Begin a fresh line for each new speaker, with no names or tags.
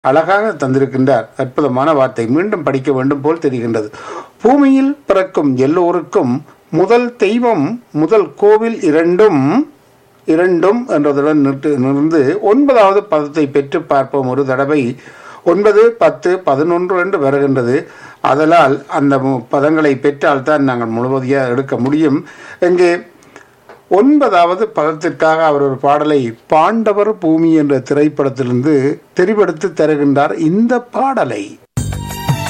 அழகாக தந்திருக்கின்றார் அற்புதமான வார்த்தை மீண்டும் படிக்க வேண்டும் போல் தெரிகின்றது பூமியில் பிறக்கும் எல்லோருக்கும் முதல் தெய்வம் முதல் கோவில் இரண்டும் இரண்டும் என்றதுடன் நிறுத்து நிறுந்து ஒன்பதாவது பதத்தை பெற்று பார்ப்போம் ஒரு தடவை ஒன்பது பத்து பதினொன்று என்று வருகின்றது அதனால் அந்த மு- பதங்களை பெற்றால் தான் நாங்கள் முழுவதையாக எடுக்க முடியும் இங்கே ஒன்பதாவது பதத்திற்காக அவர் ஒரு பாடலை பாண்டவர் பூமி என்ற திரைப்படத்திலிருந்து தெரிவெடுத்து தருகின்றார் இந்த பாடலை